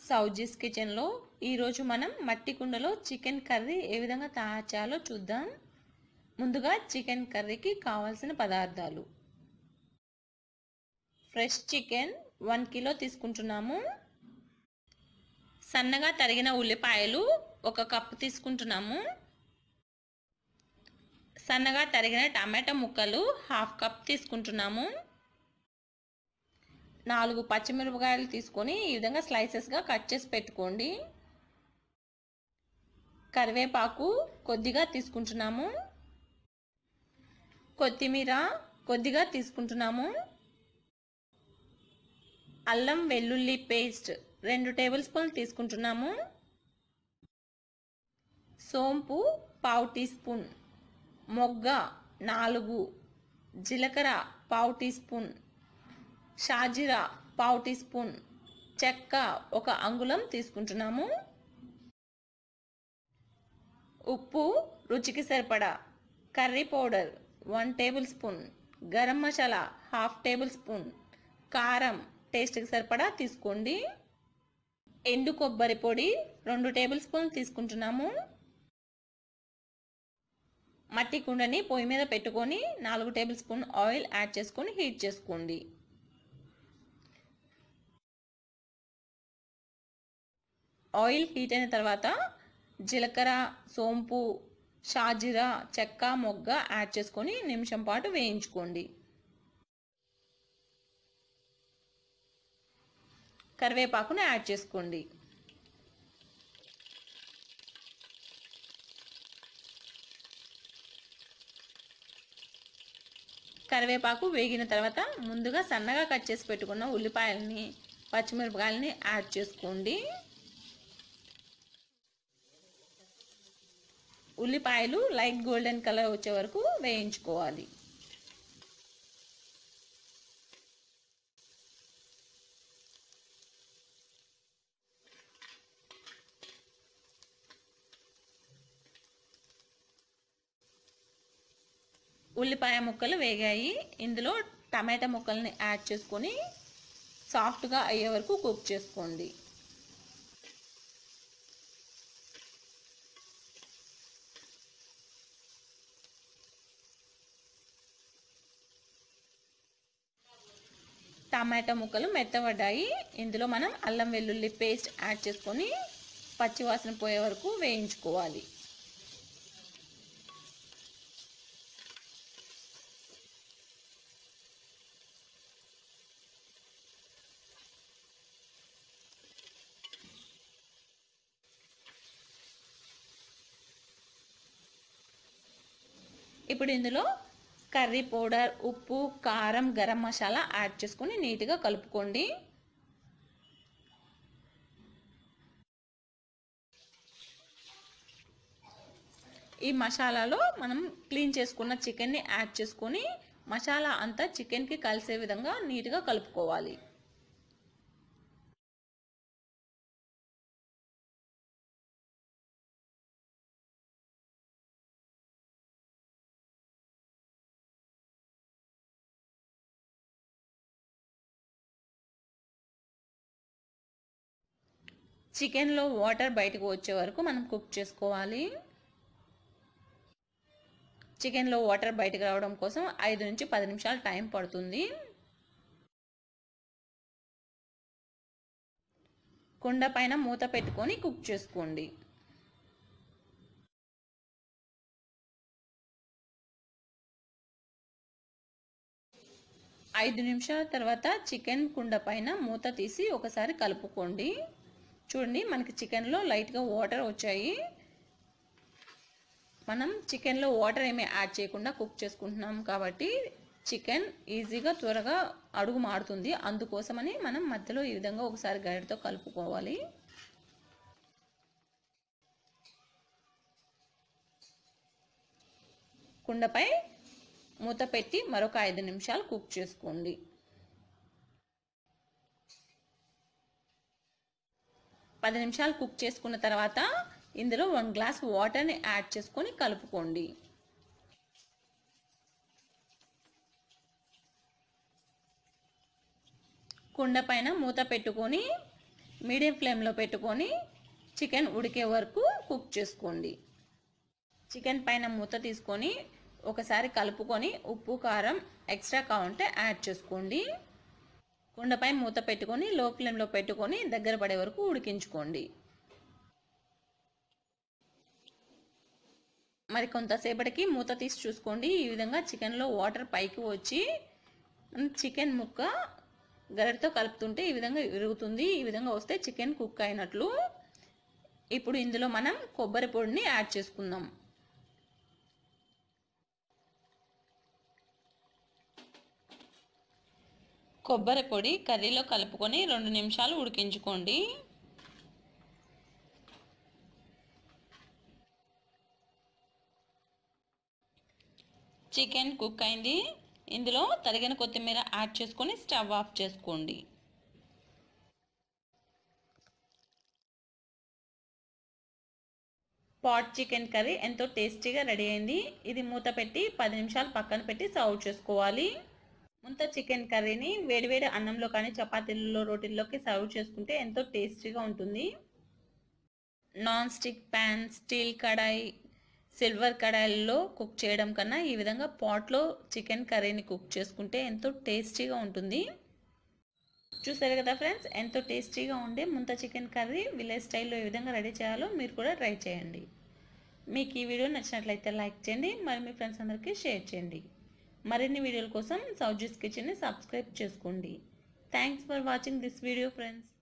సౌజీస్ కిచెన్లో ఈరోజు మనం మట్టి కుండలో చికెన్ కర్రీ ఏ విధంగా తయారు చేయాలో చూద్దాం ముందుగా చికెన్ కర్రీకి కావాల్సిన పదార్థాలు ఫ్రెష్ చికెన్ వన్ కిలో తీసుకుంటున్నాము సన్నగా తరిగిన ఉల్లిపాయలు ఒక కప్పు తీసుకుంటున్నాము సన్నగా తరిగిన టమాటా ముక్కలు హాఫ్ కప్ తీసుకుంటున్నాము నాలుగు పచ్చిమిరపకాయలు తీసుకొని ఈ విధంగా స్లైసెస్గా కట్ చేసి పెట్టుకోండి కరివేపాకు కొద్దిగా తీసుకుంటున్నాము కొత్తిమీర కొద్దిగా తీసుకుంటున్నాము అల్లం వెల్లుల్లి పేస్ట్ రెండు టేబుల్ స్పూన్లు తీసుకుంటున్నాము సోంపు పావు టీ స్పూన్ మొగ్గ నాలుగు జీలకర్ర పావు టీ స్పూన్ షాజీరా పావు టీ స్పూన్ చెక్క ఒక అంగుళం తీసుకుంటున్నాము ఉప్పు రుచికి సరిపడా curry powder one tablespoon garam masala half tablespoon కారం టేస్ట్కి సరిపడా తీసుకోండి ఎండు కొబ్బరి పొడి రెండు టేబుల్ స్పూన్లు తీసుకుంటున్నాము మట్టి కుండని పొయ్యి మీద పెట్టుకొని నాలుగు టేబుల్ స్పూన్ ఆయిల్ యాడ్ చేసుకొని హీట్ చేసుకోండి ఆయిల్ హీట్ అయిన తర్వాత జీలకర్ర సోంపు షాజీరా చెక్క మొగ్గ యాడ్ చేసుకొని నిమిషం పాటు వేయించుకోండి కరివేపాకును యాడ్ చేసుకోండి కరివేపాకు వేగిన తర్వాత ముందుగా సన్నగా కట్ చేసి పెట్టుకున్న ఉల్లిపాయలని పచ్చిమిరపకాయలని యాడ్ చేసుకోండి ఉల్లిపాయలు లైట్ గోల్డెన్ కలర్ వచ్చే వరకు వేయించుకోవాలి ఉల్లిపాయ ముక్కలు వేగాయి ఇందులో టమాటా ముక్కల్ని యాడ్ చేసుకొని సాఫ్ట్గా అయ్యే వరకు కుక్ చేసుకోండి టమాటా ముక్కలు మెత్తబడ్డాయి ఇందులో మనం అల్లం వెల్లుల్లి పేస్ట్ యాడ్ చేసుకొని పచ్చివాసన పోయే వరకు వేయించుకోవాలి ఇప్పుడు ఇందులో కర్రీ పౌడర్ ఉప్పు కారం గరం మసాలా యాడ్ చేసుకొని నీట్గా కలుపుకోండి ఈ మసాలాలో మనం క్లీన్ చేసుకున్న చికెన్ని యాడ్ చేసుకొని మసాలా అంతా చికెన్కి కలిసే విధంగా నీట్గా కలుపుకోవాలి చికెన్లో వాటర్ బయటకు వచ్చే వరకు మనం కుక్ చేసుకోవాలి చికెన్లో వాటర్ బయటకు రావడం కోసం ఐదు నుంచి పది నిమిషాలు టైం పడుతుంది కుండ పైన మూత పెట్టుకొని కుక్ చేసుకోండి ఐదు నిమిషాల తర్వాత చికెన్ కుండ పైన మూత తీసి ఒకసారి కలుపుకోండి చూడండి మనకి చికెన్లో లైట్గా వాటర్ వచ్చాయి మనం చికెన్లో వాటర్ ఏమీ యాడ్ చేయకుండా కుక్ చేసుకుంటున్నాం కాబట్టి చికెన్ ఈజీగా త్వరగా అడుగు మాడుతుంది అందుకోసమని మనం మధ్యలో ఈ విధంగా ఒకసారి గైడ్తో కలుపుకోవాలి కుండపై మూత పెట్టి మరొక ఐదు నిమిషాలు కుక్ చేసుకోండి పది నిమిషాలు కుక్ చేసుకున్న తర్వాత ఇందులో వన్ గ్లాస్ వాటర్ని యాడ్ చేసుకొని కలుపుకోండి కుండ పైన మూత పెట్టుకొని మీడియం ఫ్లేమ్లో పెట్టుకొని చికెన్ ఉడికే వరకు కుక్ చేసుకోండి చికెన్ పైన మూత తీసుకొని ఒకసారి కలుపుకొని ఉప్పు కారం ఎక్స్ట్రా కావాలంటే యాడ్ చేసుకోండి కుండపై మూత పెట్టుకొని లో ఫ్లేమ్లో పెట్టుకొని దగ్గర పడే వరకు ఉడికించుకోండి మరి కొంతసేపటికి మూత తీసి చూసుకోండి ఈ విధంగా చికెన్లో వాటర్ పైకి వచ్చి చికెన్ ముక్క గరిటతో కలుపుతుంటే ఈ విధంగా విరుగుతుంది ఈ విధంగా వస్తే చికెన్ కుక్ అయినట్లు ఇప్పుడు ఇందులో మనం కొబ్బరి పొడిని యాడ్ చేసుకుందాం కొబ్బరి పొడి కర్రీలో కలుపుకొని రెండు నిమిషాలు ఉడికించుకోండి చికెన్ కుక్ అయింది ఇందులో తరిగిన కొత్తిమీర యాడ్ చేసుకొని స్టవ్ ఆఫ్ చేసుకోండి పాట్ చికెన్ కర్రీ ఎంతో టేస్టీగా రెడీ అయింది ఇది మూత పెట్టి పది నిమిషాలు పక్కన పెట్టి సర్వ్ చేసుకోవాలి ముంత చికెన్ కర్రీని వేడివేడి అన్నంలో కానీ చపాతీలలో రోటీల్లోకి సర్వ్ చేసుకుంటే ఎంతో టేస్టీగా ఉంటుంది non stick pan steel kadai silver కడాయిల్లో కుక్ చేయడం కన్నా ఈ విధంగా పాట్లో చికెన్ కర్రీని కుక్ చేసుకుంటే ఎంతో టేస్టీగా ఉంటుంది చూసారు కదా ఫ్రెండ్స్ ఎంతో టేస్టీగా ఉండే ముంత చికెన్ కర్రీ విలేజ్ స్టైల్లో ఏ విధంగా రెడీ చేయాలో మీరు కూడా ట్రై చేయండి మీకు ఈ వీడియో నచ్చినట్లయితే లైక్ చేయండి మరి మీ ఫ్రెండ్స్ అందరికీ షేర్ చేయండి మరిన్ని వీడియోల కోసం సౌజీస్ కిచెన్ని సబ్స్క్రైబ్ చేసుకోండి thanks for watching this video friends